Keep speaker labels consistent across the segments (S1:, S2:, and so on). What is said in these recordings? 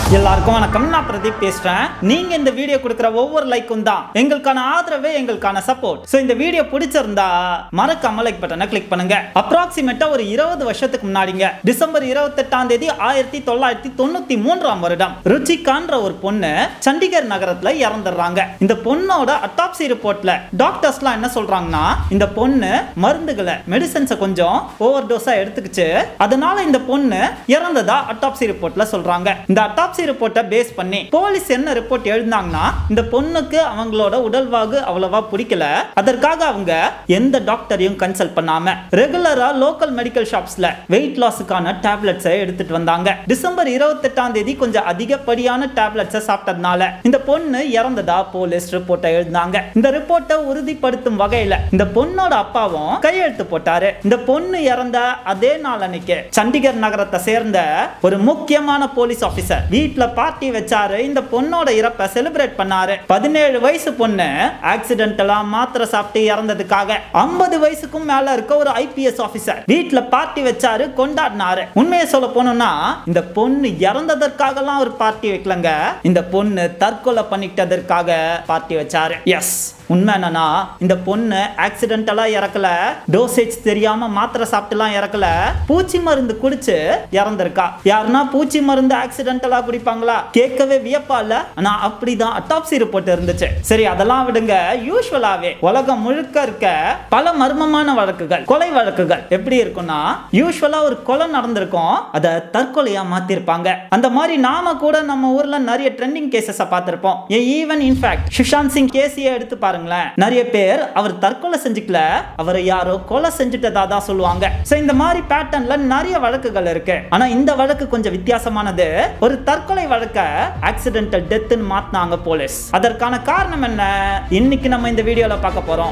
S1: எல்லாருக்கும் வணக்கம் நான் பிரதீப் பேசுறேன் நீங்க இந்த வீடியோ கொடுக்குற ஒவ்வொரு லைக்கும் தான் எங்களுக்கான ஆதரவே எங்களுக்கான சப்போர்ட் சோ இந்த வீடியோ பிடிச்சிருந்தா மறக்காம லைக் பட்டனை கிளிக் பண்ணுங்க அப்ராக்சிமேட்டா ஒரு இருபது வருஷத்துக்கு முன்னாடிங்க டிசம்பர் இருபத்தெட்டாம் தேதி ஆயிரத்தி தொள்ளாயிரத்தி தொண்ணூத்தி மூன்றாம் வருடம் ருச்சிகான்ற ஒரு பொண்ணு சண்டிகர் நகரத்துல இறந்துடுறாங்க இந்த பொண்ணோட அட்டாப்சி ரிப்போர்ட்ல டாக்டர்ஸ்லாம் என்ன சொல்றாங்கன்னா இந்த பொண்ணு மருந்துகளை மெடிசன்ஸை கொஞ்சம் ஓவர் டோஸா எடுத்துக்கிச்சு அதனால இந்த பொண்ணு இறந்ததா அட்டாப்சி ரிப்போர்ட்ல சொல்றாங்க இந்த அட்டாப்சி ரிப்போர்ட்டை பேஸ் பண்ணி போலீஸ் என்ன ரிப்போர்ட் எழுதினாங்கன்னா இந்த பொண்ணுக்கு அவங்களோட உடல்வாகு அவ்வளவா பிடிக்கல அதற்காக அவங்க எந்த டாக்டரையும் கன்சல்ட் பண்ணாம ரெகுலரா லோக்கல் மெடிக்கல் ஷாப்ஸ்ல வெயிட் லாஸுக்கான டேப்லெட்ஸை எடுத்துட்டு வந்தாங்க டிசம்பர் இருபத்தெட்டாம் தேதி கொஞ்சம் அதிகப்படியான டேப்லெட்ஸை சாப்பிட்டதுனால இந்த பொண்ணு இறந்ததா போலீஸ் ரிப்போர்ட்டை எழுதினாங்க இந்த ரிப்போர்ட்டை உறுதிப்படுத்தும் வகையில இந்த பொண்ணோட அப்பாவும் கையெழுத்து போட்டாரு இந்த பொண்ணு இறந்த அதே நாள் அன்னைக்கு சண்டிகர் நகரத்தை சேர்ந்த ஒரு முக்கியமான போலீஸ் ஆபீசர் வீட்ல பார்ட்டி வச்சாரு இந்த பொண்ணோட இறப்பை செலிப்ரேட் பண்ணாரு பதினேழு வயசு பொண்ணு ஆக்சிடென்டலா மாத்திரை சாப்பிட்டு இறந்ததுக்காக ஐம்பது வயசுக்கும் மேல இருக்க ஒரு ஐபிஎஸ் ஆபீசர் வீட்ல பார்ட்டி வச்சாரு கொண்டாடினாரு உண்மையை சொல்ல போனோம்னா இந்த பொண்ணு இறந்ததற்காகலாம் ஒரு பார்ட்டி வைக்கலங்க இந்த பொண்ணு தற்கொலை பண்ணிக்கிட்டதற்காக பார்ட்டி வச்சாரு எஸ் உண்மை என்னன்னா இந்த பொண்ணு ஆக்சிடென்டலா இறக்கல டோசேஜ் தெரியாம மாத்திரை சாப்பிட்டுலாம் இறக்கல பூச்சி மருந்து குடிச்சு இறந்திருக்கா யாருன்னா பூச்சி மருந்து ஆக்சிடென்டலா குடிப்பாங்களா கேட்கவே வியப்பா இல்ல ஆனா அப்படிதான் அட்டாப்சி ரிப்போர்ட் இருந்துச்சு சரி அதெல்லாம் விடுங்க யூஸ்வலாவே உலகம் முழுக்க இருக்க பல மர்மமான வழக்குகள் கொலை வழக்குகள் எப்படி இருக்கும்னா யூஸ்வலா ஒரு கொலை நடந்திருக்கும் அதை தற்கொலையா மாத்திருப்பாங்க அந்த மாதிரி நாம கூட நம்ம ஊர்ல நிறைய ட்ரெண்டிங் கேசஸ் பார்த்திருப்போம் ஈவன் இன்ஃபேக்ட் சுஷாந்த் சிங் கேசியை எடுத்து பாருங்களேன் நிறைய பேர் அவர் தற்கொலை செஞ்சுக்கல அவரை யாரோ கொலை செஞ்சுட்டதா தான் சொல்லுவாங்க சோ இந்த மாதிரி பேட்டர்ன்ல நிறைய வழக்குகள் இருக்கு ஆனா இந்த வழக்கு கொஞ்சம் வித்தியாசமானது ஒரு தற்கொலை வழக்க ஆக்சிடென்டல் டெத்னு மாத்தினாங்க போலீஸ் அதற்கான காரணம் என்ன இன்னைக்கு நம்ம இந்த வீடியோல பார்க்க போறோம்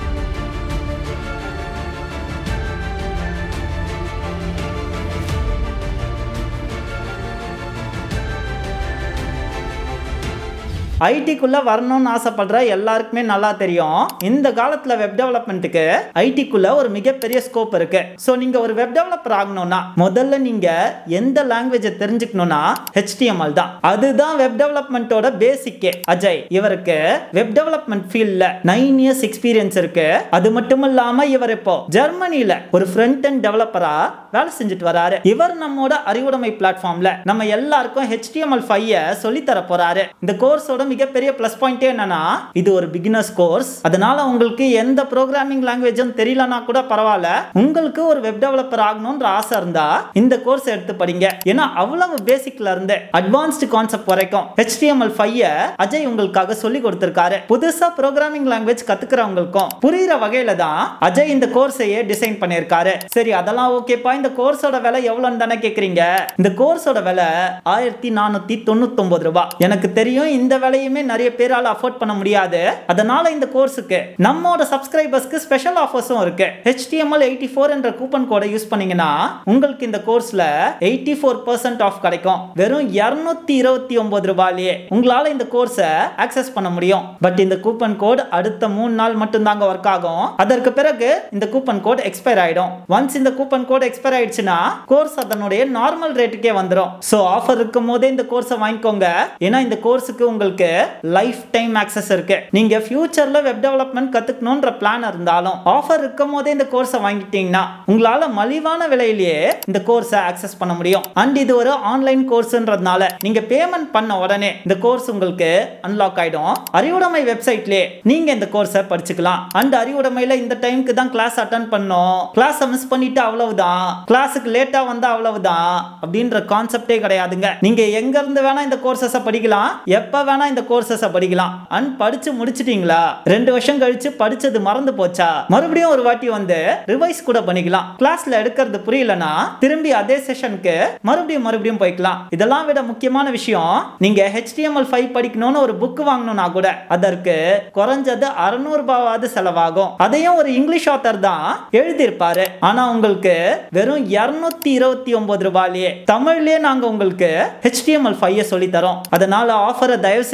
S1: ஐடிக்குள்ள வரணும்னு ஆசைப்படுற எல்லாருக்குமே நல்லா தெரியும் இந்த காலத்துல வெப் டெவலப்மெண்ட்டுக்கு ஐடிக்குள்ள ஒரு மிகப்பெரிய ஸ்கோப் இருக்கு ஸோ நீங்க ஒரு வெப் டெவலப்பர் ஆகணும்னா முதல்ல நீங்க எந்த லாங்குவேஜை தெரிஞ்சுக்கணும்னா HTML தான் அதுதான் வெப் டெவலப்மெண்ட்டோட பேசிக்கே அஜய் இவருக்கு வெப் டெவலப்மெண்ட் ஃபீல்ட்ல நைன் இயர்ஸ் எக்ஸ்பீரியன்ஸ் இருக்கு அது மட்டும் இல்லாம இவர் இப்போ ஜெர்மனில ஒரு ஃப்ரண்ட் அண்ட் டெவலப்பரா வேலை செஞ்சுட்டு வராரு இவர் நம்மோட அறிவுடைமை பிளாட்ஃபார்ம்ல நம்ம எல்லாருக்கும் HTML ஃபைவ் சொல்லி தர போறாரு இந்த கோர்ஸோட மிகப்பெரிய ப்ளஸ் பாயிண்டே என்னன்னா இது ஒரு பிகினர்ஸ் கோர்ஸ் அதனால உங்களுக்கு எந்த ப்ரோக்ராமிங் லாங்குவேஜும் தெரியலனா கூட பரவாயில்ல உங்களுக்கு ஒரு வெப் டெவலப்பர் ஆகணும்ன்ற ஆசை இருந்தா இந்த கோர்ஸ் எடுத்து படிங்க ஏன்னா அவ்வளவு பேசிக்ல இருந்து அட்வான்ஸ்டு கான்செப்ட் வரைக்கும் HTML ஃபைவ் அஜய் உங்களுக்காக சொல்லி கொடுத்திருக்காரு புதுசா ப்ரோக்ராமிங் லாங்குவேஜ் கத்துக்கிறவங்களுக்கும் புரியுற வகையில தான் அஜய் இந்த கோர்ஸையே டிசைன் பண்ணியிருக்காரு சரி அதெல்லாம் ஓகேப்பா இந்த கோர்ஸோட விலை எவ்வளோன்னு தானே கேட்குறீங்க இந்த கோர்ஸோட விலை ஆயிரத்தி நானூத்தி தொண்ணூத்தொன்பது ரூபாய் எனக்கு தெரியும் இந்த விலையுமே நிறைய பேரால அஃபோர்ட் பண்ண முடியாது அதனால இந்த கோர்ஸுக்கு நம்மோட சப்ஸ்கிரைபர்ஸ்க்கு ஸ்பெஷல் ஆஃபர்ஸும் இருக்கு HTML எயிட்டி ஃபோர் என்ற கூப்பன் கோடை யூஸ் பண்ணீங்கன்னா உங்களுக்கு இந்த கோர்ஸ்ல எயிட்டி ஃபோர் பர்சன்ட் ஆஃப் கிடைக்கும் வெறும் இருநூத்தி இருபத்தி ஒன்பது ரூபாயிலேயே உங்களால இந்த கோர்ஸை ஆக்சஸ் பண்ண முடியும் பட் இந்த கூப்பன் கோட் அடுத்த மூணு நாள் மட்டும் தாங்க ஒர்க் ஆகும் அதற்கு பிறகு இந்த கூப்பன் கோட் எக்ஸ்பயர் ஆயிடும் ஒன்ஸ் இந்த கூப்பன் கோட் எக்ஸ்பயர் ஆயிடுச்சுன்னா கோர்ஸ் அதனுடைய நார்மல் ரேட்டுக்கே வந்துடும் ஸோ ஆஃபர் இருக்கும் போதே இந்த கோர்ஸை வாங்கிக்கோங்க ஏன்னா இந்த கோர்ஸுக்கு உங்களுக்கு லைஃப் டைம் ஆக்சஸ் இருக்கு நீங்க ஃபியூச்சர்ல வெப் டெவலப்மெண்ட் கத்துக்கணும்ன்ற பிளான் இருந்தாலும் ஆஃபர் இருக்கும் போதே இந்த கோர்ஸை வாங்கிட்டீங்கன்னா உங்களால மலிவான விலையிலேயே இந்த கோர்ஸை ஆக்சஸ் பண்ண முடியும் அண்ட் இது ஒரு ஆன்லைன் கோர்ஸ்ன்றதுனால நீங்க பேமெண்ட் பண்ண உடனே இந்த கோர்ஸ் உங்களுக்கு அன்லாக் ஆயிடும் அறிவுடைமை வெப்சைட்லயே நீங்க இந்த கோர்ஸை படிச்சுக்கலாம் அண்ட் அறிவுடைமையில இந்த டைம்க்கு தான் கிளாஸ் அட்டன் பண்ணோம் கிளாஸை மிஸ் பண்ணிட்டு அவ்வளவுதான் கிளாஸுக்கு லேட்டா வந்தா அவ்வளவுதான் அப்படின்ற கான்செப்டே கிடையாதுங்க நீங்க எங்க இருந்து வேணா இந்த கோர்சஸை படிக்கலாம் எப்ப வேணா இந்த கோர்சஸை படிக்கலாம் அண்ட் படிச்சு முடிச்சிட்டீங்களா ரெண்டு வருஷம் கழிச்சு படிச்சது மறந்து போச்சா மறுபடியும் ஒரு வாட்டி வந்து ரிவைஸ் கூட பண்ணிக்கலாம் கிளாஸ்ல எடுக்கிறது புரியலனா திரும்பி அதே செஷனுக்கு மறுபடியும் மறுபடியும் போய்க்கலாம் இதெல்லாம் விட முக்கியமான விஷயம் நீங்க HTML ஃபைவ் படிக்கணும்னு ஒரு புக் வாங்கணும்னா கூட அதற்கு குறைஞ்சது அறுநூறு ரூபாவது செலவாகும் அதையும் ஒரு இங்கிலீஷ் ஆத்தர் தான் எழுதியிருப்பாரு ஆனா உங்களுக்கு வெறும் இருநூத்தி இருபத்தி ஒன்பது ரூபாயிலேயே தமிழ்லயே நாங்க உங்களுக்கு HTML ஃபைவ் சொல்லி தரோம் அதனால ஆஃபரை தயவு செஞ்சு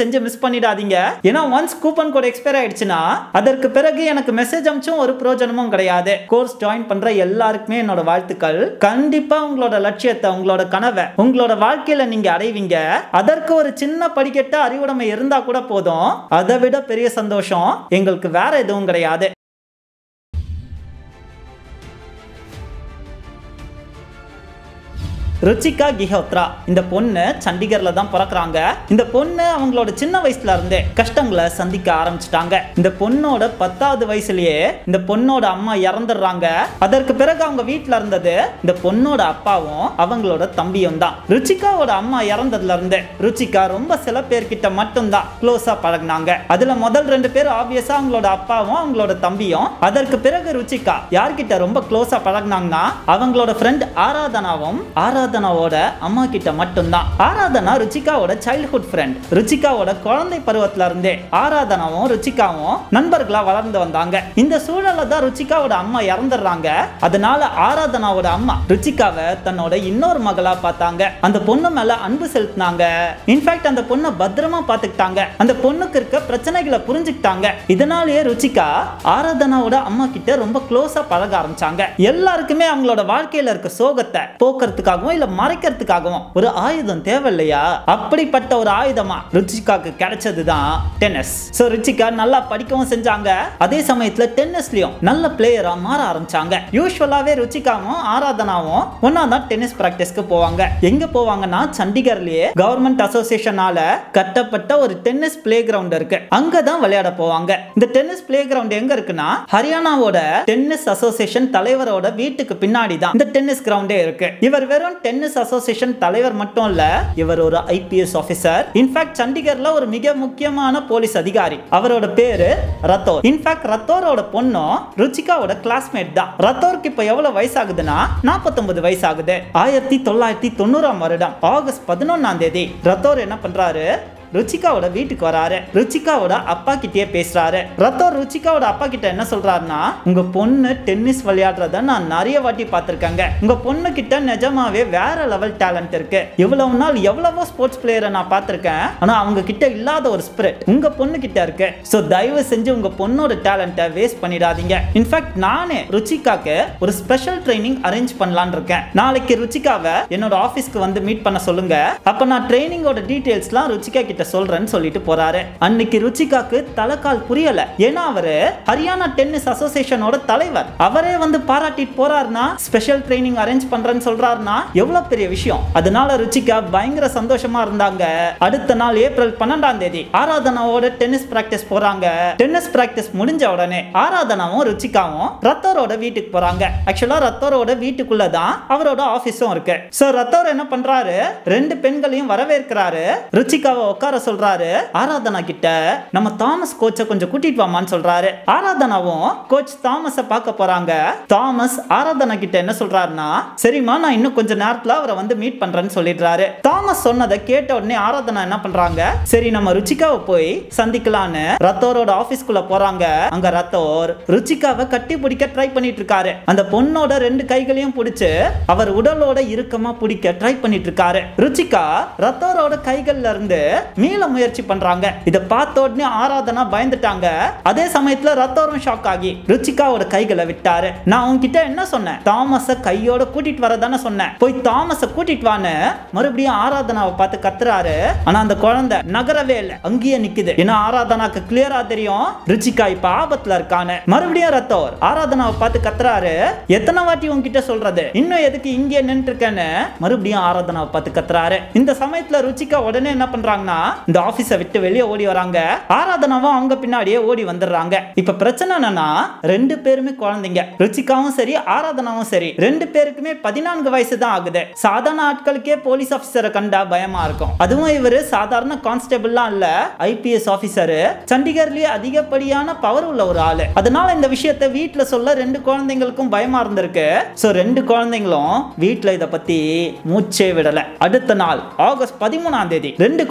S1: செஞ்சு மிஸ் பண்ணிடாதீங்க ஏன்னா ஒன்ஸ் கூப்பன் கோட் எக்ஸ்பயர் ஆயிடுச்சுன்னா அதற்கு பிறகு எனக்கு மெசேஜ் அமிச்சும் ஒரு பிரயோஜனமும் கிடையாது கோர்ஸ் ஜாயின் பண்ற எல்லாருக்குமே என்னோட வாழ்த்துக்கள் கண்டிப்பா உங்களோட லட்சியத்தை உங்களோட கனவை உங்களோட வாழ்க்கையில நீங்க அடைவீங்க அதற்கு ஒரு சின்ன படிக்கட்ட அறிவுடைமை இருந்தா கூட போதும் அதை விட பெரிய சந்தோஷம் எங்களுக்கு வேற எதுவும் கிடையாது ருச்சிகா கிஹோத்ரா இந்த பொண்ணு சண்டிகர்ல தான் பிறக்குறாங்க இந்த பொண்ணு அவங்களோட சின்ன வயசுல இருந்தே கஷ்டங்களை சந்திக்க ஆரம்பிச்சிட்டாங்க இந்த பொண்ணோட பத்தாவது வயசுலயே இந்த பொண்ணோட அம்மா இறந்துடுறாங்க அதற்கு பிறகு அவங்க வீட்ல இருந்தது இந்த பொண்ணோட அப்பாவும் அவங்களோட தம்பியும் தான் ருச்சிகாவோட அம்மா இறந்ததுல இருந்து ருச்சிகா ரொம்ப சில பேர்கிட்ட மட்டும்தான் க்ளோஸா பழகுனாங்க அதுல முதல் ரெண்டு பேர் ஆப்வியஸா அவங்களோட அப்பாவும் அவங்களோட தம்பியும் அதற்கு பிறகு ருச்சிகா யார்கிட்ட ரொம்ப க்ளோஸா பழகுனாங்கன்னா அவங்களோட ஃப்ரெண்ட் ஆராதனாவும் ஆராதனாவோட அம்மா கிட்ட மட்டும்தான் ஆராதனா ருச்சிகாவோட சைல்ட்ஹுட் ஃப்ரெண்ட் ருச்சிகாவோட குழந்தை பருவத்துல இருந்தே ஆராதனாவும் ருச்சிகாவும் நண்பர்களா வளர்ந்து வந்தாங்க இந்த சூழல்ல தான் ருச்சிகாவோட அம்மா இறந்துடுறாங்க அதனால ஆராதனாவோட அம்மா ருச்சிகாவை தன்னோட இன்னொரு மகளா பார்த்தாங்க அந்த பொண்ணு மேல அன்பு செலுத்தினாங்க இன்ஃபேக்ட் அந்த பொண்ணை பத்திரமா பார்த்துக்கிட்டாங்க அந்த பொண்ணுக்கு இருக்க பிரச்சனைகளை புரிஞ்சுக்கிட்டாங்க இதனாலேயே ருச்சிகா ஆராதனாவோட அம்மா கிட்ட ரொம்ப க்ளோஸா பழக ஆரம்பிச்சாங்க எல்லாருக்குமே அவங்களோட வாழ்க்கையில இருக்க சோகத்தை போக்குறதுக்காகவும் இல்ல மறைக்கிறதுக்காகவும் ஒரு ஆயுதம் தேவை இல்லையா அப்படிப்பட்ட ஒரு ஆயுதமா ருச்சிகாக்கு கிடைச்சதுதான் டென்னிஸ் சோ ருச்சிகா நல்லா படிக்கவும் செஞ்சாங்க அதே சமயத்துல டென்னிஸ்லயும் நல்ல பிளேயரா மாற ஆரம்பிச்சாங்க யூஸ்வலாவே ருச்சிகாவும் ஆராதனாவும் ஒன்னா தான் டென்னிஸ் பிராக்டிஸ்க்கு போவாங்க எங்க போவாங்கன்னா சண்டிகர்லயே கவர்மெண்ட் அசோசியேஷனால கட்டப்பட்ட ஒரு டென்னிஸ் பிளே கிரவுண்ட் இருக்கு அங்கதான் விளையாட போவாங்க இந்த டென்னிஸ் பிளே கிரவுண்ட் எங்க இருக்குன்னா ஹரியானாவோட டென்னிஸ் அசோசியேஷன் தலைவரோட வீட்டுக்கு பின்னாடி தான் இந்த டென்னிஸ் கிரவுண்டே இருக்கு இவர் வெறும் டென்னிஸ் அசோசியேஷன் தலைவர் மட்டும் இல்ல இவர் ஒரு ஐபிஎஸ் ஆபீசர் இன்ஃபேக்ட் சண்டிகர்ல ஒரு மிக முக்கியமான போலீஸ் அதிகாரி அவரோட பேரு ரத்தோர் இன்ஃபேக்ட் ரத்தோரோட பொண்ணும் ருச்சிகாவோட கிளாஸ்மேட் தான் ரத்தோருக்கு இப்ப எவ்வளவு வயசாகுதுன்னா 49 வயசு ஆகுது ஆயிரத்தி தொள்ளாயிரத்தி தொண்ணூறாம் வருடம் ஆகஸ்ட் பதினொன்னாம் தேதி ரத்தோர் என்ன பண்றாரு ருச்சிகாவோட வீட்டுக்கு வராரு ருச்சிகாவோட அப்பா கிட்டயே பேசுறாரு ரத்தோர் ருச்சிகாவோட அப்பா கிட்ட என்ன சொல்றாருன்னா உங்க பொண்ணு டென்னிஸ் விளையாடுறத நான் நிறைய வாட்டி பார்த்திருக்கேங்க உங்க பொண்ணு கிட்ட நிஜமாவே வேற லெவல் டேலண்ட் இருக்கு இவ்வளவு நாள் எவ்வளவோ ஸ்போர்ட்ஸ் பிளேயரை நான் பார்த்திருக்கேன் ஆனா அவங்க கிட்ட இல்லாத ஒரு ஸ்பிரிட் உங்க பொண்ணு கிட்ட இருக்கு சோ தயவு செஞ்சு உங்க பொண்ணோட டேலண்ட்டை வேஸ்ட் பண்ணிடாதீங்க இன்ஃபேக்ட் நானே ருச்சிகாக்கு ஒரு ஸ்பெஷல் ட்ரைனிங் அரேஞ்ச் பண்ணலாம்னு இருக்கேன் நாளைக்கு ருச்சிகாவை என்னோட ஆபீஸ்க்கு வந்து மீட் பண்ண சொல்லுங்க அப்ப நான் ட்ரைனிங்கோட டீடைல்ஸ்லாம் ருச்சிகா கிட்ட சொல்றேன்னு சொல்லிட்டு போறாரு அன்னைக்கு ருச்சிகாக்கு தலைக்கால் புரியல ஏன்னா அவரு ஹரியானா டென்னிஸ் அசோசியேஷனோட தலைவர் அவரே வந்து பாராட்டிட்டு போறாருன்னா ஸ்பெஷல் ட்ரைனிங் அரேஞ்ச் பண்றேன்னு சொல்றாருன்னா எவ்வளவு பெரிய விஷயம் அதனால ருச்சிகா பயங்கர சந்தோஷமா இருந்தாங்க அடுத்த நாள் ஏப்ரல் பன்னெண்டாம் தேதி ஆராதனாவோட டென்னிஸ் பிராக்டிஸ் போறாங்க டென்னிஸ் பிராக்டிஸ் முடிஞ்ச உடனே ஆராதனாவும் ருச்சிகாவும் ரத்தோரோட வீட்டுக்கு போறாங்க ஆக்சுவலா ரத்தோரோட வீட்டுக்குள்ள தான் அவரோட ஆபீஸும் இருக்கு சோ ரத்தோர் என்ன பண்றாரு ரெண்டு பெண்களையும் வரவேற்கிறாரு ருச்சிகாவை உட்கார சொல்றாரு ஆராதனா கிட்ட நம்ம தாமஸ் கோச்சை கொஞ்சம் கூட்டிட்டு வாமான்னு சொல்றாரு ஆராதனாவும் கோச் தாமஸ பார்க்க போறாங்க தாமஸ் ஆராதனா கிட்ட என்ன சொல்றாருன்னா சரிம்மா நான் இன்னும் கொஞ்ச நேரத்துல அவரை வந்து மீட் பண்றேன்னு சொல்லிடுறாரு தாமஸ் சொன்னதை கேட்ட உடனே ஆராதனா என்ன பண்றாங்க சரி நம்ம ருச்சிகாவை போய் சந்திக்கலான்னு ரத்தோரோட ஆபீஸ்க்குள்ள போறாங்க அங்க ரத்தோர் ருச்சிகாவை கட்டி பிடிக்க ட்ரை பண்ணிட்டு இருக்காரு அந்த பொண்ணோட ரெண்டு கைகளையும் பிடிச்சு அவர் உடலோட இறுக்கமா பிடிக்க ட்ரை பண்ணிட்டு இருக்காரு ருச்சிகா ரத்தோரோட கைகள்ல இருந்து மீள முயற்சி பண்றாங்க இத பார்த்த உடனே ஆராதனா பயந்துட்டாங்க அதே சமயத்துல ரத்தோரும் ஷாக் ஆகி ருச்சிகாவோட கைகளை விட்டாரு நான் உன்கிட்ட என்ன சொன்னேன் தாமஸ கையோட கூட்டிட்டு வர தானே சொன்னேன் போய் தாமஸ கூட்டிட்டு வான்னு மறுபடியும் ஆராதனாவை பார்த்து கத்துறாரு ஆனா அந்த குழந்தை நகரவே இல்லை அங்கேயே நிக்குது ஏன்னா ஆராதனாக்கு கிளியரா தெரியும் ருச்சிகா இப்ப ஆபத்துல இருக்கான்னு மறுபடியும் ரத்தோர் ஆராதனாவை பார்த்து கத்துறாரு எத்தனை வாட்டி உன்கிட்ட சொல்றது இன்னும் எதுக்கு இங்கே நின்று இருக்கேன்னு மறுபடியும் ஆராதனாவை பார்த்து கத்துறாரு இந்த சமயத்துல ருச்சிகா உடனே என்ன பண்றாங்கன்னா இந்த ஆபீஸை விட்டு வெளியே ஓடி வராங்க ஆராதனாவும் அவங்க பின்னாடியே ஓடி வந்துடுறாங்க இப்ப பிரச்சனை என்னன்னா ரெண்டு பேருமே குழந்தைங்க ருச்சிகாவும் சரி ஆராதனாவும் சரி ரெண்டு பேருக்குமே பதினான்கு வயசு தான் ஆகுது சாதாரண ஆட்களுக்கே போலீஸ் ஆபீசரை கண்டா பயமா இருக்கும் அதுவும் இவரு சாதாரண கான்ஸ்டபிள்லாம் இல்ல ஐபிஎஸ் ஆபீசரு சண்டிகர்லயே அதிகப்படியான பவர் உள்ள ஒரு ஆளு அதனால இந்த விஷயத்தை வீட்ல சொல்ல ரெண்டு குழந்தைங்களுக்கும் பயமா இருந்திருக்கு சோ ரெண்டு குழந்தைங்களும் வீட்ல இத பத்தி மூச்சே விடல அடுத்த நாள் ஆகஸ்ட் பதிமூணாம் தேதி ரெண்டு குழந்தைங்களும்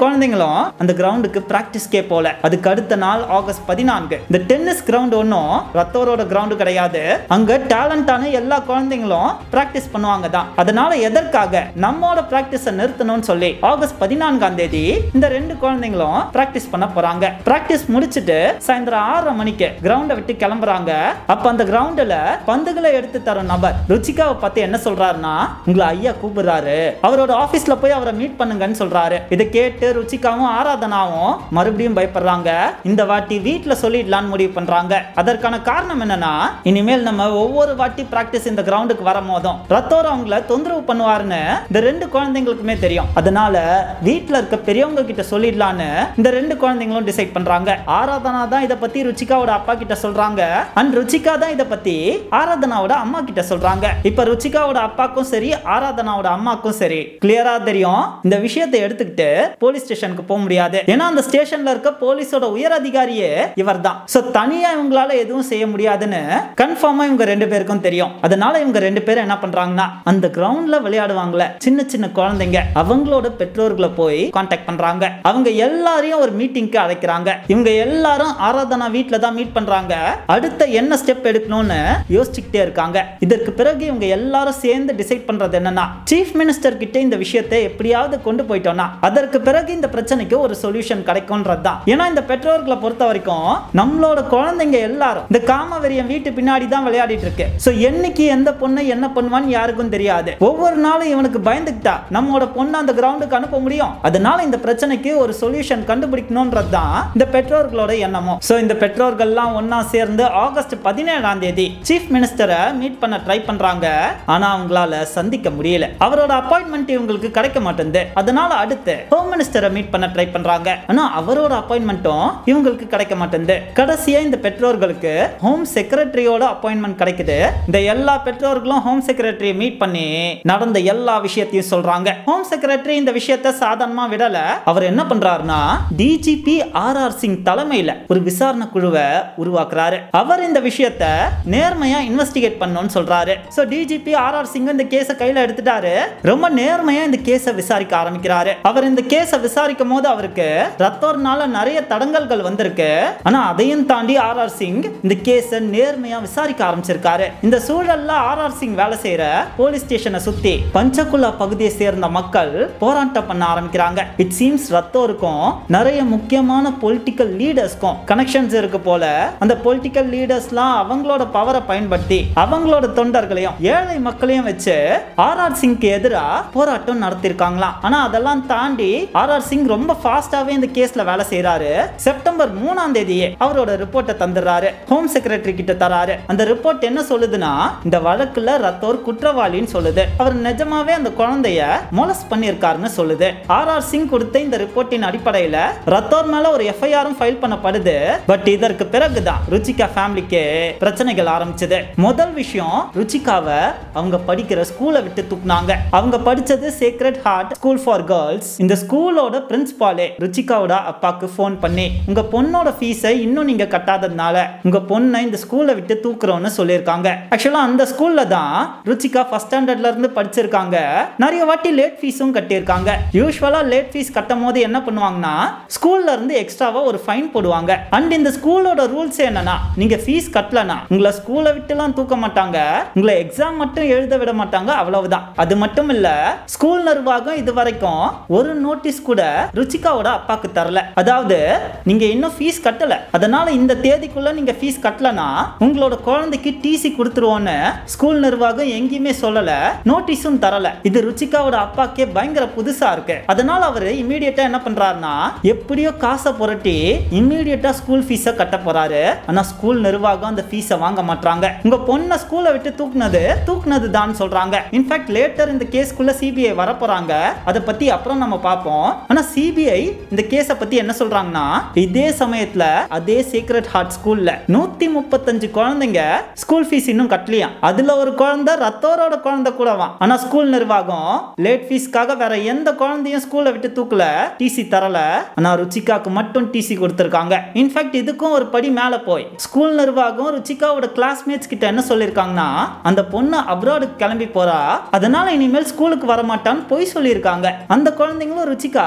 S1: குழந்தைங்களும் அந்த கிரவுண்டுக்கு பிராக்டிஸ்க்கே போல அதுக்கு அடுத்த நாள் ஆகஸ்ட் பதினான்கு இந்த டென்னிஸ் கிரவுண்ட் ஒன்றும் ரத்தோரோட கிரவுண்டு கிடையாது அங்க டேலண்டான எல்லா குழந்தைங்களும் பிராக்டிஸ் பண்ணுவாங்க தான் அதனால எதற்காக நம்மோட பிராக்டிஸை நிறுத்தணும்னு சொல்லி ஆகஸ்ட் பதினான்காம் தேதி இந்த ரெண்டு குழந்தைங்களும் பிராக்டிஸ் பண்ண போறாங்க பிராக்டிஸ் முடிச்சிட்டு சாயந்தரம் ஆறரை மணிக்கு கிரவுண்டை விட்டு கிளம்புறாங்க அப்ப அந்த கிரவுண்டுல பந்துகளை எடுத்து தரும் நபர் ருச்சிகாவை பார்த்து என்ன சொல்றாருன்னா உங்களை ஐயா கூப்பிடுறாரு அவரோட ஆபீஸ்ல போய் அவரை மீட் பண்ணுங்கன்னு சொல்றாரு இதை கேட்டு ருச்சிகாவும் ஆராதனாவும் மறுபடியும் பயப்படுறாங்க இந்த வாட்டி வீட்ல சொல்லிடலாம்னு முடிவு பண்றாங்க அதற்கான காரணம் என்னன்னா இனிமேல் நம்ம ஒவ்வொரு வாட்டி பிராக்டிஸ் இந்த கிரவுண்டுக்கு வரும் போதும் ரத்தோர் அவங்கள தொந்தரவு பண்ணுவாருன்னு இந்த ரெண்டு குழந்தைங்களுக்குமே தெரியும் அதனால வீட்ல இருக்க பெரியவங்க கிட்ட சொல்லிடலான்னு இந்த ரெண்டு குழந்தைங்களும் டிசைட் பண்றாங்க ஆராதனா தான் இதை பத்தி ருச்சிகாவோட அப்பா கிட்ட சொல்றாங்க அண்ட் ருச்சிகா தான் இதை பத்தி ஆராதனாவோட அம்மா கிட்ட சொல்றாங்க இப்ப ருச்சிகாவோட அப்பாக்கும் சரி ஆராதனாவோட அம்மாக்கும் சரி கிளியரா தெரியும் இந்த விஷயத்தை எடுத்துக்கிட்டு போலீஸ் ஸ்டேஷனுக்கு போக முடியாது ஏன்னா அந்த ஸ்டேஷன்ல இருக்க போலீஸோட உயர் அதிகாரியே இவர் தான் சோ தனியா இவங்களால எதுவும் செய்ய முடியாதுன்னு கன்ஃபார்மா இவங்க ரெண்டு பேருக்கும் தெரியும் அதனால இவங்க ரெண்டு பேரும் என்ன பண்றாங்கன்னா அந்த கிரவுண்ட்ல விளையாடுவாங்கல்ல சின்ன சின்ன குழந்தைங்க அவங்களோட பெற்றோர்களை போய் காண்டாக்ட் பண்றாங்க அவங்க எல்லாரையும் ஒரு மீட்டிங்க்கு அழைக்கிறாங்க இவங்க எல்லாரும் ஆராதனா வீட்ல தான் மீட் பண்றாங்க அடுத்த என்ன ஸ்டெப் எடுக்கணும்னு யோசிச்சுக்கிட்டே இருக்காங்க இதற்கு பிறகு இவங்க எல்லாரும் சேர்ந்து டிசைட் பண்றது என்னன்னா சீஃப் மினிஸ்டர் கிட்ட இந்த விஷயத்தை எப்படியாவது கொண்டு போயிட்டோம்னா அதற்கு பிறகு இந்த பிரச்சனைக்கு ஒரு சொல்யூஷன் கிடைக்கும்ன்றது தான் ஏன்னா இந்த பெற்றோர்களை பொறுத்த வரைக்கும் நம்மளோட குழந்தைங்க எல்லாரும் இந்த காமவெறியன் வீட்டு பின்னாடி தான் விளையாடிட்டு இருக்கு சோ என்னைக்கு எந்த பொண்ணு என்ன பண்ணுவான்னு யாருக்கும் தெரியாது ஒவ்வொரு நாளும் இவனுக்கு பயந்துக்கிட்டா நம்மளோட பொண்ணு அந்த கிரவுண்டுக்கு அனுப்ப முடியும் அதனால இந்த பிரச்சனைக்கு ஒரு சொல்யூஷன் கண்டுபிடிக்கணும்ன்றது தான் இந்த பெற்றோர்களோட எண்ணமும் சோ இந்த பெற்றோர்கள்லாம் ஒண்ணா சேர்ந்து ஆகஸ்ட் பதினேழாம் தேதி சீஃப் மினிஸ்டரை மீட் பண்ண ட்ரை பண்றாங்க ஆனா அவங்களால சந்திக்க முடியல அவரோட அப்பாயின்மெண்ட் இவங்களுக்கு கிடைக்க மாட்டேங்குது அதனால அடுத்து ஹோம் மினிஸ்டரை மீட் பண்ண ட்ரை பண்றாங்க ஆனா அவரோட அப்பாயின்மெண்ட்டும் இவங்களுக்கு கிடைக்க மாட்டேங்குது கடைசியா இந்த பெற்றோர்களுக்கு ஹோம் செக்ரட்டரியோட அப்பாயின்மெண்ட் கிடைக்குது இந்த எல்லா பெற்றோர்களும் ஹோம் செக்ரட்டரியை மீட் பண்ணி நடந்த எல்லா விஷயத்தையும் சொல்றாங்க ஹோம் செக்ரட்டரி இந்த விஷயத்தை சாதாரணமா விடல அவர் என்ன பண்றாருன்னா டிஜிபி ஆர் ஆர் சிங் தலைமையில ஒரு விசாரணை குழுவை உருவாக்குறாரு அவர் இந்த விஷயத்தை நேர்மையா இன்வெஸ்டிகேட் பண்ணணும்னு சொல்றாரு so DGP R R Singh இந்த கேஸை கையில எடுத்துட்டாரு ரொம்ப நேர்மையா இந்த கேஸை விசாரிக்க ஆரம்பிக்கிறாரு அவர் இந்த கேஸை விசாரிக்கும் போது அவருக்கு ரத்தோர்னால நிறைய தடங்கல்கள் வந்திருக்கு ஆனா அதையும் தாண்டி ஆர் ஆர் சிங் இந்த கேஸை நேர்மையா விசாரிக்க ஆரம்பிச்சிருக்காரு இந்த சூழல்ல ஆர் ஆர் சிங் வேலை செய்யற போலீஸ் ஸ்டேஷனை சுத்தி பஞ்சகுலா பகுதியை சேர்ந்த மக்கள் போராட்டம் பண்ண ஆரம்பிக்கிறாங்க இட் சீம்ஸ் ரத்தோருக்கும் நிறைய முக்கியமான பொலிட்டிக்கல் லீடர்ஸ்க்கும் கனெக்ஷன்ஸ் இருக்கு போல அந்த பொலிட்டிக்கல் லீடர்ஸ்லாம் அவங்களோட பவரை பயன்படுத்தி அவங்களோட தொண்டர்களையும் ஏழை மக்களையும் வச்சு ஆர் ஆர் சிங்க்கு எதிராக போராட்டம் நடத்திருக்காங்களாம் ஆனா அதெல்லாம் தாண்டி ஆர் ஆர் சிங் ரொம்ப ஃபாஸ்டாவே இந்த கேஸ்ல வேலை செய்யறாரு செப்டம்பர் மூணாம் தேதியே அவரோட ரிப்போர்ட்டை தந்துடுறாரு ஹோம் செக்ரட்டரி கிட்ட தராரு அந்த ரிப்போர்ட் என்ன சொல்லுதுன்னா இந்த வழக்குல ரத்தோர் குற்றவாளின்னு சொல்லுது அவர் நிஜமாவே அந்த குழந்தைய மொலஸ் பண்ணியிருக்காருன்னு சொல்லுது ஆர் ஆர் சிங் கொடுத்த இந்த ரிப்போர்ட்டின் அடிப்படையில ரத்தோர் மேல ஒரு எஃப்ஐஆரும் ஃபைல் பண்ணப்படுது பட் இதற்கு பிறகுதான் ருச்சிகா ஃபேமிலிக்கு பிரச்சனைகள் ஆரம்பிச்சது முதல் விஷயம் ருச்சிகாவை அவங்க படிக்கிற ஸ்கூலை விட்டு தூக்குனாங்க அவங்க படிச்சது Sacred Heart School for Girls இந்த ஸ்கூலோட பிரின்சிபாலே ருச்சிகாவோட அப்பாக்கு ஃபோன் பண்ணி உங்க பொண்ணோட ஃபீஸை இன்னும் நீங்க கட்டாததுனால உங்க பொண்ணை இந்த ஸ்கூலை விட்டு தூக்குறோம்னு சொல்லியிருக்காங்க ஆக்சுவலா அந்த ஸ்கூல்ல தான் ருச்சிகா ஃபர்ஸ்ட் ஸ்டாண்டர்ட்ல இருந்து படிச்சிருக்காங்க நிறைய வாட்டி லேட் ஃபீஸும் கட்டியிருக்காங்க யூஸ்வலா லேட் ஃபீஸ் கட்டும் போது என்ன பண்ணுவாங்கன்னா ஸ்கூல்ல இருந்து எக்ஸ்ட்ராவா ஒரு ஃபைன் போடுவாங்க அண்ட் இந்த ஸ்கூலோட ரூல்ஸ் என்னன்னா நீங்க ஃபீஸ் கட்டலனா உங்களை ஸ்கூலை விட்டுலாம் தூக்க மாட்டாங்க உங்களை எக்ஸாம் மட்டும் எழுத விட மாட்டாங்க அவ்வளவுதான் அது மட்டும் இல்ல ஸ்கூல் நிர்வாகம் இது வரைக்கும் ஒரு நோட்டீஸ் கூட ருச்சிகாவோட அப்பாக்கு தரல அதாவது நீங்க இன்னும் ஃபீஸ் கட்டல அதனால இந்த தேதிக்குள்ள நீங்க ஃபீஸ் கட்டலனா உங்களோட குழந்தைக்கு டிசி கொடுத்துருவோன்னு ஸ்கூல் நிர்வாகம் எங்கேயுமே சொல்லல நோட்டீஸும் தரல இது ருச்சிகாவோட அப்பாக்கே பயங்கர புதுசா இருக்கு அதனால அவரு இமீடியட்டா என்ன பண்றாருன்னா எப்படியோ காசை புரட்டி இம்மீடியட்டா ஸ்கூல் ஃபீஸை கட்ட போறாரு ஆனா ஸ்கூல் நிர்வாகம் அந்த ஃபீஸை வாங்க மாட்டாங்க உங்க பொண்ணை ஸ்கூலை விட்டு தூக்குனது தூக்குனது தான் சொல்றாங்க இன்ஃபேக்ட் லேட்டர் இந்த கேஸ்க்குள்ள சிபிஐ வர போறாங்க அதை பத்தி அப்புறம் நம்ம பார்ப்போம் ஆனா சிபிஐ இந்த கேஸை பத்தி என்ன சொல்றாங்கன்னா இதே சமயத்துல அதே சீக்ரெட் ஹார்ட் ஸ்கூல்ல நூத்தி முப்பத்தஞ்சு குழந்தைங்க ஸ்கூல் ஃபீஸ் இன்னும் கட்டலையா அதுல ஒரு குழந்தை ரத்தோரோட குழந்தை கூடவா ஆனா ஸ்கூல் நிர்வாகம் லேட் ஃபீஸ்க்காக வேற எந்த குழந்தையும் ஸ்கூல்ல விட்டு தூக்கல டிசி தரல ஆனா ருச்சிகாக்கு மட்டும் டிசி கொடுத்திருக்காங்க இன்ஃபேக்ட் இதுக்கும் ஒரு படி மேல போய் ஸ்கூல் நிர்வாகம் ருச்சிகாவோட கிளாஸ்மேட்ஸ் கிட்ட என்ன சொல்லியிருக்காங்கன்னா அந்த பொண்ணு அப்ராடுக்கு கிளம்பி போறா அதனால இனிமேல் ஸ்கூலுக்கு வர மாட்டான்னு பொய் சொல்லியிருக்காங்க அந்த குழந்தைங்களும் ருச்சிகா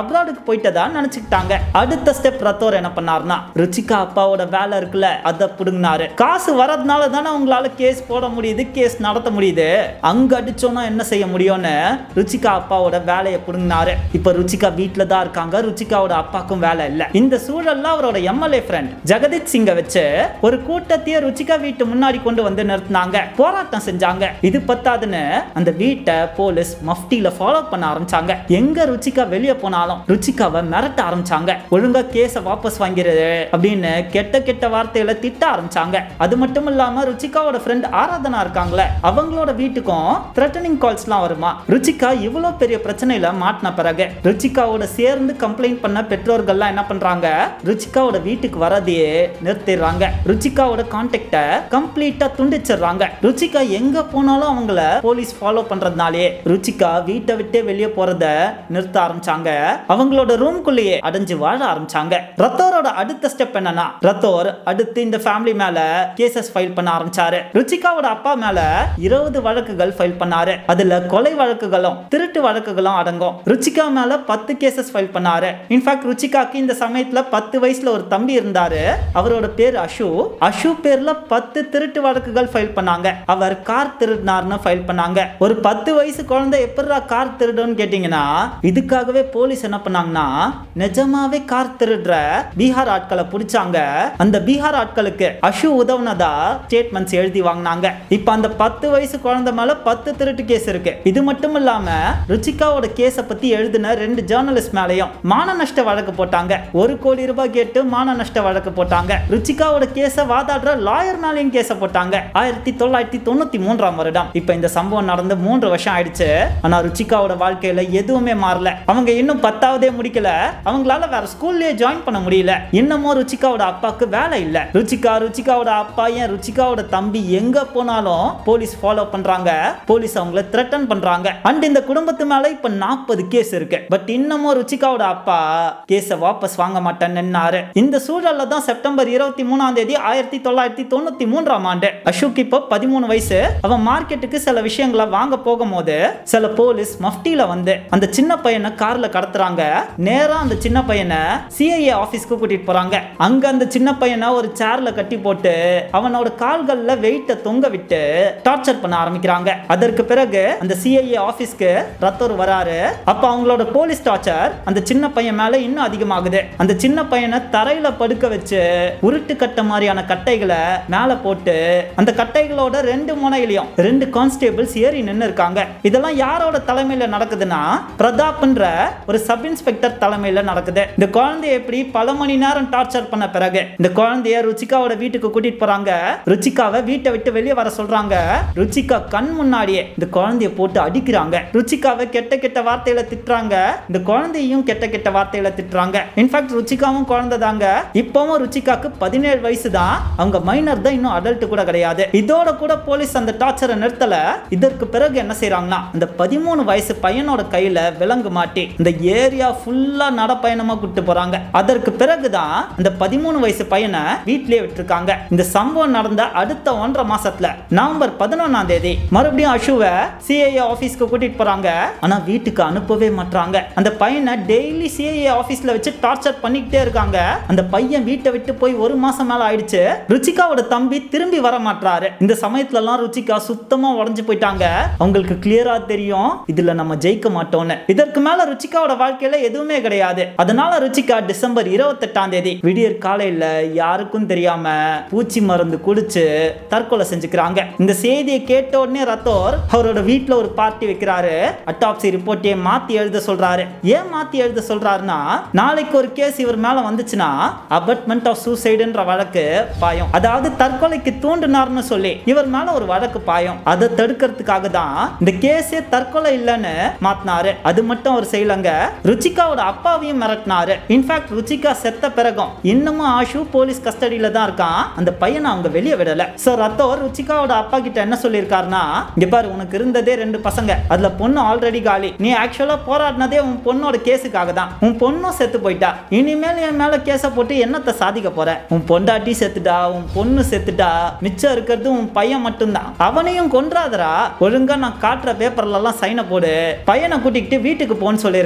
S1: அப்ராடுக்கு போயிட்டதா நினைச்சுக்கிட்டாங்க அடுத்த ஸ்டெப் ரத்தோர் என்ன பண்ணாருன்னா ருச்சிகா அப்பாவோட வேலை இருக்குல்ல அதை புடுங்கினாரு காசு வரதுனால தானே உங்களால கேஸ் போட முடியுது கேஸ் நடத்த முடியுது அங்க அடிச்சோம்னா என்ன செய்ய முடியும்னு ருச்சிகா அப்பாவோட வேலையை புடுங்கினாரு இப்ப ருச்சிகா வீட்ல தான் இருக்காங்க ருச்சிகாவோட அப்பாக்கும் வேலை இல்ல இந்த சூழல்ல அவரோட எம்எல்ஏ ஃப்ரெண்ட் ஜெகதீப் சிங்கை வச்சு ஒரு கூட்டத்தையே ருச்சிகா வீட்டு முன்னாடி கொண்டு வந்து நிறுத்தினாங்க போராட்டம் செஞ்சாங்க இது பத்தாதுன்னு அந்த வீட்டை போலீஸ் மஃப்டியில ஃபாலோ பண்ண ஆரம்பிச்சாங்க எங்க ருச்சிகா வெளியே போனாலும் ருச்சிகாவை மிரட்ட ஆரம்பிச்சாங்க ஒழுங்கா கேஸை வாபஸ் வாங்கிறது அப்படின்னு கெட்ட கெட்ட வார்த்தையில திட்ட ஆரம்பிச்சாங்க அது மட்டும் இல்லாம ருச்சிகாவோட ஃப்ரெண்ட் ஆராதனா இருக்காங்களே அவங்களோட வீட்டுக்கும் த்ரெட்டனிங் கால்ஸ்லாம் வருமா ருச்சிகா இவ்வளவு பெரிய பிரச்சனையில மாட்டின பிறகு ருச்சிகாவோட சேர்ந்து கம்ப்ளைண்ட் பண்ண பெற்றோர்கள்லாம் என்ன பண்றாங்க ருச்சிகாவோட வீட்டுக்கு வரதையே நிறுத்திடுறாங்க ருச்சிகாவோட கான்டாக்ட கம்ப்ளீட்டா துண்டிச்சிடுறாங்க ருச்சிகா எங்க போனாலும் அவங்கள போலீஸ் ஃபாலோ பண்றதுனாலே ருச்சிகா வீட்டை விட்டே வெளியே போறத நிறுத்த ஆரம்பிச்சாங்க அவங்களோட ரூம்குள்ளேயே அடைஞ்சு வாழ ஆரம்பிச்சாங்க ரத்தோரோட அடுத்த ஸ்டெப் என்னன்னா ரத்தோர் அடுத்து இந்த ஃபேமிலி மேல கேசஸ் ஃபைல் பண்ண ஆரம்பிச்சாரு ருச்சிகாவோட அப்பா மேல இருபது வழக்குகள் ஃபைல் பண்ணாரு அதுல கொலை வழக்குகளும் திருட்டு வழக்குகளும் அடங்கும் ருச்சிகா மேல பத்து கேசஸ் ஃபைல் பண்ணாரு இன்ஃபேக்ட் ருச்சிகாக்கு இந்த சமயத்துல பத்து வயசுல ஒரு தம்பி இருந்தாரு அவரோட பேர் அஷு அஷு பேர்ல பத்து திருட்டு வழக்குகள் ஃபைல் பண்ணாங்க அவர் கார் திருடினார்னு ஃபைல் பண்ணாங்க ஒரு பத்து வயசு குழந்தை எப்படிடா கார் திருடுன்னு கேட்டீங்கன்னா இதுக்காகவே போலீஸ் என்ன பண்ணாங்கன்னா நிஜமாவே கார் திருடுற பீகார் ஆட்களை பிடிச்சாங்க அந்த பீகார் ஆட்களுக்கு அஷு உதவுனதா ஸ்டேட்மெண்ட்ஸ் எழுதி வாங்கினாங்க இப்ப அந்த பத்து வயசு குழந்தை மேல பத்து திருட்டு கேஸ் இருக்கு இது மட்டும் இல்லாம ருச்சிகாவோட கேஸை பத்தி எழுதின ரெண்டு ஜேர்னலிஸ்ட் மேலயும் மான நஷ்ட வழக்கு போட்டாங்க ஒரு கோடி ரூபாய் கேட்டு மான நஷ்ட வழக்கு போட்டாங்க ருச்சிகாவோட கேஸை வாதாடுற லாயர் மேலேயும் கேஸ போட்டாங்க ஆயிரத்தி தொள்ளாயிரத்தி தொண்ணூத்தி மூன்றாம் வருடம் இப்ப இந்த சம்பவம் நடந்து மூன்று வருஷம் ஆயிடுச்சு ஆனா ருச்சிகாவோட வாழ்க்கையில எதுவுமே மாறல அவங்க இன்னும் பத்தாவதே முடிக்கல அவங்களால வேற ஸ்கூல்லயே ஜாயின் பண்ண முடியல இன்னமும் ருச்சிகாவோட அப்பாக்கு வேலை இல்ல ருச்சிகா ருச்சிகாவோட அப்பா ஏன் ருச்சிகாவோட தம்பி எங்க போனாலும் போலீஸ் ஃபாலோ பண்றாங்க போலீஸ் அவங்கள த்ரெட்டன் பண்றாங்க அண்ட் இந்த குடும்பத்து மேல இப்ப நாற்பது கேஸ் இருக்கு பட் இன்னமும் ருச்சிகாவோட அப்பா கேஸை வாபஸ் வாங்க மாட்டேன்னு நின்னாரு இந்த சூழல்ல தான் செப்டம்பர் இருபத்தி மூணாம் தேதி ஆயிரத்தி தொள்ளாயிரத்தி தொண்ணூத்தி மூன்றாம் ஆண்டு அசோக் இப்போ பதிமூணு வயசு அவன் மார்க்கெட்டுக்கு சில விஷயங்களை வாங்க போகும்போது சில போலீஸ் மஃப்டியில வந்து அந்த சின்ன பையனை கார்ல கடத்துறாங்க நேரா அந்த சின்ன பையனை சிஐஏ ஆபீஸ்க்கு கூட்டிட்டு போறாங்க அங்க அந்த சின்ன பையனை ஒரு சேர்ல கட்டி போட்டு அவனோட கால்கள்ல வெயிட்ட தொங்க விட்டு டார்ச்சர் பண்ண ஆரம்பிக்கிறாங்க அதற்கு பிறகு அந்த சிஐஏ ஆபீஸ்க்கு ரத்தோர் வராரு அப்ப அவங்களோட போலீஸ் டார்ச்சர் அந்த சின்ன பையன் மேல இன்னும் அதிகமாகுது அந்த சின்ன பையனை தரையில படுக்க வச்சு உருட்டு கட்ட மாதிரியான கட்டைகளை மேல போட்டு அந்த கட்டைகளோட ரெண்டு முனையிலையும் ரெண்டு கான்ஸ்டேபிள்ஸ் ஏறி நின்று இருக்காங்க இதெல்லாம் யாரோட தலைமையில நடக்குதுன்னா பிரதாப்ன்ற ஒரு சப் இன்ஸ்பெக்டர் தலைமையில நடக்குது இந்த குழந்தைய எப்படி பல மணி நேரம் டார்ச்சர் பண்ண பிறகு இந்த குழந்தைய ருச்சிகாவோட வீட்டுக்கு கூட்டிட்டு போறாங்க ருச்சிகாவை வீட்டை விட்டு வெளியே வர சொல்றாங்க ருச்சிகா கண் முன்னாடியே இந்த குழந்தைய போட்டு அடிக்கிறாங்க ருச்சிகாவை கெட்ட கெட்ட வார்த்தையில திட்டுறாங்க இந்த குழந்தையும் கெட்ட கெட்ட வார்த்தையில திட்டுறாங்க இன்ஃபேக்ட் ருச்சிகாவும் குழந்தை தாங்க இப்பவும் ருச்சிகாக்கு பதினேழு வயசு தான் அவங்க மைனர் தான் இன்னும் அடல்ட் கூட கிடையாது இதோட கூட போலீஸ் அந்த டார்ச்சரை நிறுத்தல இதற்கு பிறகு என்ன செய்றாங்கன்னா அந்த பதிமூணு வயசு பையனோட கையில விலங்கு மாட்டி இந்த ஏரியா ஃபுல்லா நடப்பயணமா கூட்டு போறாங்க அதற்கு பிறகுதான் அந்த பதிமூணு வயசு பையனை வீட்லயே விட்டுருக்காங்க இந்த சம்பவம் நடந்த அடுத்த ஒன்றரை மாசத்துல நவம்பர் பதினொன்னாம் தேதி மறுபடியும் அஷுவை சிஐஏ ஆபீஸ்க்கு கூட்டிட்டு போறாங்க ஆனா வீட்டுக்கு அனுப்பவே மாட்டாங்க அந்த பையனை டெய்லி சிஐஏ ஆபீஸ்ல வச்சு டார்ச்சர் பண்ணிக்கிட்டே இருக்காங்க அந்த பையன் வீட்டை விட்டு போய் ஒரு மாசம் மேல ஆயிடுச்சு ருச்சிகாவோட தம்பி திரும்பி வர மாட்டாரு இந்த சமயத்துல எல்லாம் ருச்சிகா சுத்தமா உடஞ்சு போயிட்டாங்க அவங்களுக்கு கிளியரா தெரியும் இதுல நம்ம ஜெயிக்க மாட்டோம்னு இதற்கு மேல ருச்சிகாவோட வாழ்க்கையில எதுவுமே கிடையாது அதனால ருச்சிகா டிசம்பர் இருபத்தெட்டாம் தேதி விடியற் காலையில யாருக்கும் தெரியாம பூச்சி மருந்து குடிச்சு தற்கொலை செஞ்சுக்கிறாங்க இந்த செய்தியை கேட்ட உடனே ரத்தோர் அவரோட வீட்ல ஒரு பார்ட்டி வைக்கிறாரு அட்டாப்சி ரிப்போர்ட்டே மாத்தி எழுத சொல்றாரு ஏன் மாத்தி எழுத சொல்றாருன்னா நாளைக்கு ஒரு கேஸ் இவர் மேல வந்துச்சுன்னா அபட்மெண்ட் ஆஃப் சூசைடுன்ற வழக்கு பாயும் அதாவது தற்கொலைக்கு தூண்டினார்னு சொல்லி இவர் மேல ஒரு வழக்கு பாயும் அதை தடுக்கிறதுக்காக தான் இந்த கேஸே தற்கொலை இல்லைன்னு மாத்தினாரு அது மட்டும் அவர் செய்யலங்க ருச்சிகாவோட அப்பாவையும் மிரட்டினாரு இன்ஃபேக்ட் ருச்சிகா செத்த பிறகும் இன்னமும் ஆஷு போலீஸ் கஸ்டடியில தான் இருக்கான் அந்த பையனை அவங்க வெளியே விடல சோ ரத்தோர் ருச்சிகாவோட அப்பா கிட்ட என்ன சொல்லியிருக்காருன்னா இங்க பாரு உனக்கு இருந்ததே ரெண்டு பசங்க அதுல பொண்ணு ஆல்ரெடி காலி நீ ஆக்சுவலா போராடினதே உன் பொண்ணோட கேஸுக்காக தான் உன் பொண்ணும் செத்து போயிட்டா இனிமேல் என் மேல கேஸ போட்டு என்னத்தை சாதிக்க போற உன் பொண்டாட்டி செத்துட்டா உன் பொண்ணு செத்துட்டா மிச்சம் இருக்கிறது உன் பையன் மட்டும்தான் அவனையும் கொன்றாதரா ஒழுங்கா நான் காட்டுற பேப்பர்ல எல்லாம் சைனை போடு பையனை கூட்டிக்கிட்டு வீட்டுக்கு போன்னு சொல்லியிருக்காரு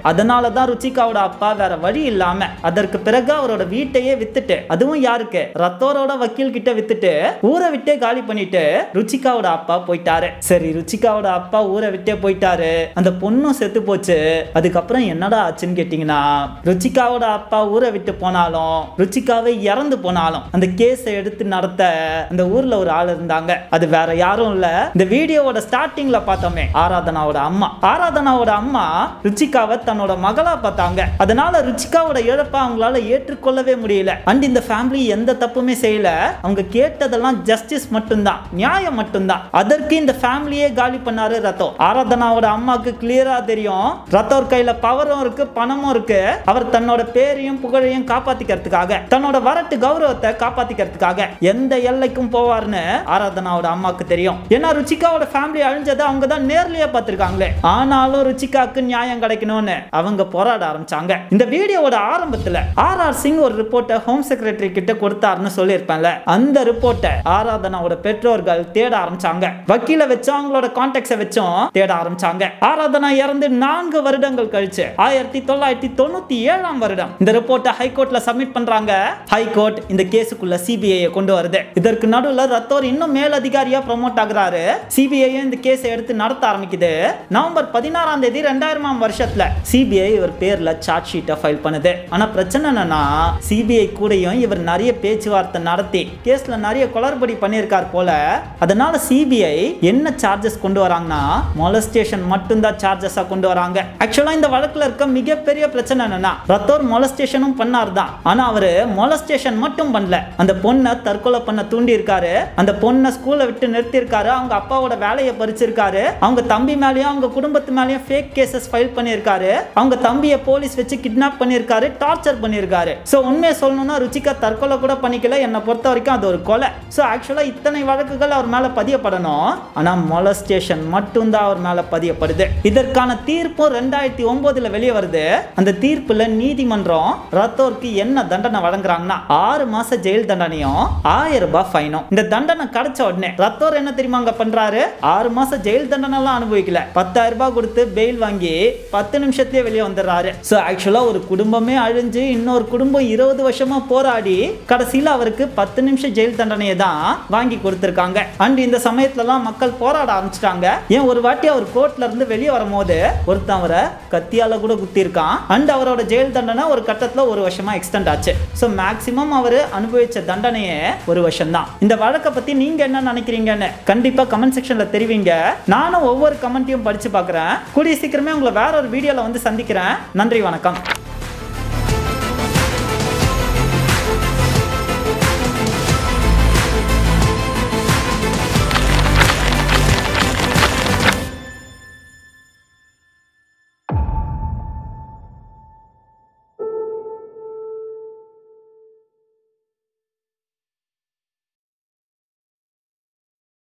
S1: அதனால தான் ருச்சிகாவோட அப்பா வேற வழி இல்லாம அதற்கு பிறகு அவரோட வீட்டையே வித்துட்டு அதுவும் யாருக்கு ரத்தோரோட வக்கீல் கிட்ட வித்துட்டு ஊரை விட்டே காலி பண்ணிட்டு ருச்சிகாவோட அப்பா போயிட்டாரு சரி ருச்சிகாவோட அப்பா ஊரை விட்டே போயிட்டாரு அந்த பொண்ணும் செத்து போச்சு அதுக்கப்புறம் என்னடா ஆச்சுன்னு கேட்டீங்கன்னா ருச்சிகாவோட அப்பா ஊரை விட்டு போனாலும் ருச்சிகாவை இறந்து போனாலும் அந்த கேஸை எடுத்து நடத்த அந்த ஊர்ல ஒரு ஆள் இருந்தாங்க அது வேற யாரும் இல்ல இந்த வீடியோவோட ஸ்டார்டிங்ல பார்த்தோமே ஆராதனாவோட அம்மா ஆராதனாவோட அம்மா ருச்சிகாவை தன்னோட மகளா பார்த்தாங்க அதனால ருச்சிகாவோட இழப்பை அவங்களால ஏற்றுக்கொள்ளவே முடியல அண்ட் இந்த ஃபேமிலி எந்த தப்புமே செய்யல அவங்க கேட்டதெல்லாம் ஜஸ்டிஸ் மட்டும்தான் நியாயம் மட்டும்தான் அதற்கு இந்த ஃபேமிலியே காலி பண்ணாரு ரத்தோ ஆராதனாவோட அம்மாக்கு கிளியரா தெரியும் ரத்தோர் கையில பவரும் இருக்கு பணமும் இருக்கு அவர் தன்னோட பேரையும் புகழையும் காப்பாத்திக்கிறதுக்காக தன்னோட வரட்டு கௌரவத்தை காப்பாத்திக்கிறதுக்காக எந்த எல்லைக்கும் போவார்னு ஆராதனாவோட அம்மாக்கு தெரியும் ஏன்னா ருச்சிகாவோட ஃபேமிலி அழிஞ்சதை அவங்க தான் நேர்லயே பார்த்திருக்காங்களே ஆனாலும் ருச்சிகாக்கு நியாயம் கிடைக்கணும்னு அவங்க போராட ஆரம்பிச்சாங்க இந்த வீடியோவோட ஆரம்பத்துல ஆர் ஆர் சிங் ஒரு ரிப்போர்ட்டை ஹோம் செக்ரட்டரி கிட்ட கொடுத்தாருன்னு சொல்லியிருப்பேன்ல அந்த ரிப்போர்ட்டை ஆராதனாவோட பெற்றோர்கள் தேட ஆரம்பிச்சாங்க வக்கீல வச்சும் அவங்களோட கான்டாக்ட்ஸை வச்சும் தேட ஆரம்பிச்சாங்க ஆராதனா இறந்து நான்கு வருடங்கள் கழிச்சு ஆயிரத்தி தொள்ளாயிரத்தி தொண்ணூத்தி ஏழாம் வருடம் இந்த ரிப்போர்ட்டை ஹைகோர்ட்ல சப்மிட் பண்றாங்க ஹைகோர்ட் இந்த கேஸுக்குள்ள சிபிஐ கொண்டு வருது இதற்கு நடுவுல ரத்தோர் இன்னும் மேலதிகாரியா ப்ரமோட் ஆகுறாரு சிபிஐ இந்த கேஸை எடுத்து நடத்த ஆரம்பிக்குது நவம்பர் பதினாறாம் தேதி ரெண்டாயிரமாம் வருஷத்துல சிபிஐ இவர் பேர்ல சார்ஜ் ஷீட்டை ஃபைல் பண்ணுது ஆனா பிரச்சனை என்னன்னா சிபிஐ கூடயும் இவர் நிறைய பேச்சுவார்த்தை நடத்தி கேஸ்ல நிறைய குளறுபடி பண்ணியிருக்கார் போல அதனால சிபிஐ என்ன சார்ஜஸ் கொண்டு வராங்கன்னா மொலஸ்டேஷன் மட்டும்தான் சார்ஜஸா கொண்டு வராங்க ஆக்சுவலா இந்த வழக்குல இருக்க மிகப்பெரிய பிரச்சனை என்னன்னா ரத்தோர் மொலஸ்டேஷனும் பண்ணார் தான் ஆனா அவரு மொலஸ்டேஷன் மட்டும் பண்ணல அந்த பொண்ணை தற்கொலை பண்ண தூண்டி இருக்காரு அந்த பொண்ணை ஸ்கூலை விட்டு நிறுத்தி இருக்காரு அவங்க அப்பாவோட வேலையை பறிச்சிருக்காரு அவங்க தம்பி மேலயும் அவங்க குடும்பத்து மேலயும் ஃபேக் கேசஸ் ஃபைல் பண்ணியிருக்காரு அவங்க தம்பியை போலீஸ் வச்சு கிட்னாப் பண்ணியிருக்காரு டார்ச்சர் பண்ணியிருக்காரு ஸோ உண்மையை சொல்லணும்னா ருச்சிகா தற்கொலை கூட பண்ணிக்கல என்னை பொறுத்த வரைக்கும் அது ஒரு கொலை ஸோ ஆக்சுவலாக இத்தனை வழக்குகள் அவர் மேலே பதியப்படணும் ஆனால் மொலஸ்டேஷன் மட்டும்தான் அவர் மேலே பதியப்படுது இதற்கான தீர்ப்பும் ரெண்டாயிரத்தி ஒன்பதுல வெளியே வருது அந்த தீர்ப்புல நீதிமன்றம் ரத்தோருக்கு என்ன தண்டனை வழங்குறாங்கன்னா ஆறு மாச ஜெயில் தண்டனையும் ஆயிரம் ரூபாய் ஃபைனும் இந்த தண்டனை கிடைச்ச உடனே ரத்தோர் என்ன தெரியுமா அங்க பண்றாரு ஆறு மாசம் ஜெயில் தண்டனை எல்லாம் அனுபவிக்கல பத்தாயிரம் ரூபாய் கொடுத்து பெயில் வாங்கி பத்து நிமிஷத்துலயே வெளியே வந்துடுறாரு ஸோ ஆக்சுவலா ஒரு குடும்பமே அழிஞ்சு இன்னொரு குடும்பம் இருபது வருஷமா போராடி கடைசியில் அவருக்கு பத்து நிமிஷம் ஜெயில் தண்டனையை தான் வாங்கி கொடுத்துருக்காங்க அண்ட் இந்த சமயத்துலலாம் மக்கள் போராட ஆரம்பிச்சிட்டாங்க ஏன் ஒரு வாட்டி அவர் கோர்ட்ல இருந்து வெளியே வரும்போது ஒருத்தன் அவரை கத்தியால கூட குத்திருக்கான் அண்ட் அவரோட ஜெயில் தண்டனை ஒரு கட்டத்தில் ஒரு வருஷமா எக்ஸ்டெண்ட் ஆச்சு ஸோ மேக்சிமம் அவர் அனுபவிச்ச தண்டனையே ஒரு வருஷம் தான் இந்த வழக்கை பத்தி நீங்க என்ன நினைக்கிறீங்கன்னு கண்டிப்பா கமெண்ட் செக்ஷன்ல தெரிவிங்க நானும் ஒவ்வொரு கமெண்ட்டையும் படிச்சு பார்க்குறேன் கூடிய சீக்கிரமே உங்களை வேற ஒரு வீடியோல வந்து சந்திக்கிறேன் நன்றி வணக்கம்